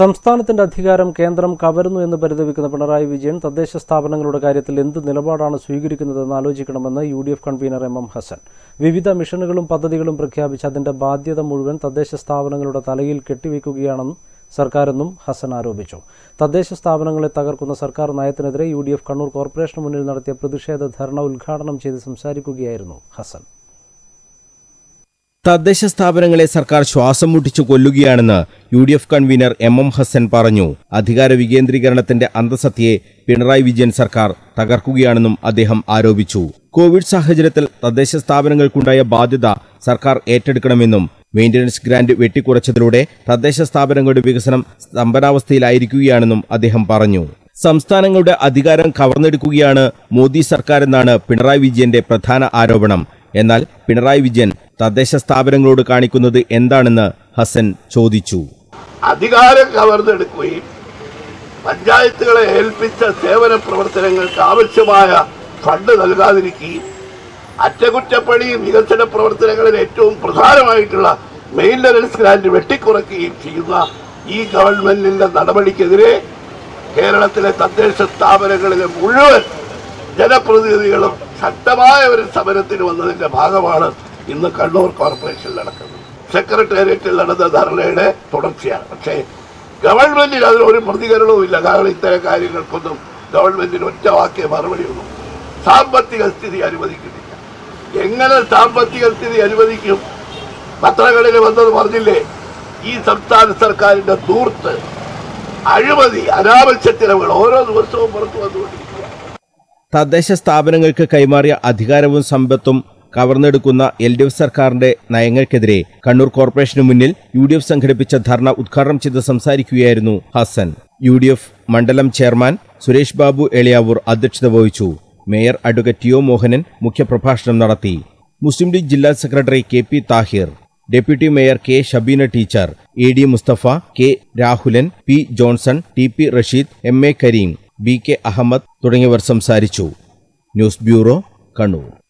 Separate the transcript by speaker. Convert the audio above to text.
Speaker 1: സംസ്ഥാനത്തിന്റെ അധികാരം കേന്ദ്രം കവരുന്നു എന്ന് പരിതപിക്കുന്ന പിണറായി വിജയൻ തദ്ദേശ സ്ഥാപനങ്ങളുടെ കാര്യത്തിൽ എന്ത് നിലപാടാണ് സ്വീകരിക്കുന്നതെന്ന് ആലോചിക്കണമെന്ന് U D F convenor M M Hasan വിവിധ മിഷനുകളും പദ്ധതികളും പ്രഖ്യാപിച്ച് അതിന്റെ ബാധ്യത മുഴുവൻ തദ്ദേശ സ്ഥാപനങ്ങളുടെ തലയിൽ കെട്ടിവെക്കുകയാണെന്നും സർക്കാരെന്നും ഹസൻ ആരോപിച്ചു തദ്ദേശ സ്ഥാപനങ്ങളെ തകർക്കുന്ന സർക്കാർ നയത്തിനെതിരെ യു ഡി എഫ് കണ്ണൂർ കോർപ്പറേഷന് മുന്നിൽ നടത്തിയ പ്രതിഷേധ ധർണ ഉദ്ഘാടനം ചെയ്ത് സംസാരിക്കുകയായിരുന്നു ഹസൻ
Speaker 2: തദ്ദേശ സ്ഥാപനങ്ങളെ സർക്കാർ ശ്വാസം മുട്ടിച്ചു കൊല്ലുകയാണെന്ന് U D F convenor M M Hasan പറഞ്ഞു അധികാര വികേന്ദ്രീകരണത്തിന്റെ അന്തസത്തയെ പിണറായി വിജയൻ സർക്കാർ തകർക്കുകയാണെന്നും അദ്ദേഹം ആരോപിച്ചു കോവിഡ് സാഹചര്യത്തിൽ തദ്ദേശ സ്ഥാപനങ്ങൾക്കുണ്ടായ ബാധ്യത സർക്കാർ ഏറ്റെടുക്കണമെന്നും മെയിന്റനൻസ് ഗ്രാന്റ് വെട്ടിക്കുറച്ചതിലൂടെ തദ്ദേശ സ്ഥാപനങ്ങളുടെ വികസനം സ്തംഭനാവസ്ഥയിലായിരിക്കുകയാണെന്നും അദ്ദേഹം പറഞ്ഞു സംസ്ഥാനങ്ങളുടെ അധികാരം കവർന്നെടുക്കുകയാണ് മോദി സർക്കാരെന്നാണ് പിണറായി വിജയന്റെ പ്രധാന ആരോപണം എന്നാൽ പിണറായി വിജയൻ തദ്ദേശ സ്ഥാപനങ്ങളോട് കാണിക്കുന്നത് എന്താണെന്ന് ഹസൻ ചോദിച്ചു
Speaker 3: അധികാരം കവർന്നെടുക്കുകയും പഞ്ചായത്തുകളെ ഏൽപ്പിച്ച സേവന പ്രവർത്തനങ്ങൾക്ക് ആവശ്യമായ ഫണ്ട് നൽകാതിരിക്കുകയും അറ്റകുറ്റപ്പണിയും വികസന പ്രവർത്തനങ്ങളിൽ ഏറ്റവും പ്രധാനമായിട്ടുള്ള മെയിൻ്റനൻസ് ഗ്രാന്റ് വെട്ടിക്കുറയ്ക്കുകയും ചെയ്യുന്ന ഈ ഗവൺമെന്റിന്റെ നടപടിക്കെതിരെ കേരളത്തിലെ തദ്ദേശ സ്ഥാപനങ്ങളിലെ മുഴുവൻ ജനപ്രതിനിധികളും ശക്തമായ ഒരു സമരത്തിന് വന്നതിന്റെ ഭാഗമാണ് ഇന്ന് കണ്ണൂർ കോർപ്പറേഷനിൽ നടക്കുന്നത് സെക്രട്ടേറിയറ്റിൽ നടന്ന ധർണയുടെ തുടർച്ചയാണ് പക്ഷേ ഗവൺമെന്റിന് അതിന് ഒരു പ്രതികരണവും ഇല്ല കാരണം ഇത്തരം കാര്യങ്ങൾക്കൊന്നും ഗവൺമെന്റിന് ഒറ്റ വാക്കിയ മറുപടിയൊന്നും സാമ്പത്തിക സ്ഥിതി അനുവദിക്കുന്നില്ല എങ്ങനെ സാമ്പത്തിക സ്ഥിതി അനുവദിക്കും പത്രങ്ങളിൽ വന്നത് പറഞ്ഞില്ലേ ഈ സംസ്ഥാന സർക്കാരിന്റെ ദൂർത്ത് അഴിമതി അനാവശ്യ ചിലവുകൾ ഓരോ ദിവസവും പുറത്തു വന്നുകൊണ്ടിരിക്കുക
Speaker 2: തദ്ദേശ സ്ഥാപനങ്ങൾക്ക് കൈമാറിയ അധികാരവും സമ്പത്തും കവർന്നെടുക്കുന്ന എൽ ഡി എഫ് സർക്കാരിന്റെ നയങ്ങൾക്കെതിരെ കണ്ണൂർ കോർപ്പറേഷന് മുന്നിൽ യു ഡി എഫ് സംഘടിപ്പിച്ച ധർണ ഉദ്ഘാടനം ചെയ്ത് സംസാരിക്കുകയായിരുന്നു ഹസൻ യു ഡി എഫ് മണ്ഡലം ചെയർമാൻ സുരേഷ് ബാബു എളിയാവൂർ അധ്യക്ഷത വഹിച്ചു mayor advocate T O Mohanan മുഖ്യപ്രഭാഷണം നടത്തി മുസ്ലിം ലീഗ് ജില്ലാ secretary K P Thahir deputy mayor K Shabeena teacher A D Musthafa K Rahulan P Johnson T P Rasheed M A Kareem B K Ahammed തുടങ്ങിയവർ സംസാരിച്ചു ന്യൂസ് ബ്യൂറോ കണ്ണൂർ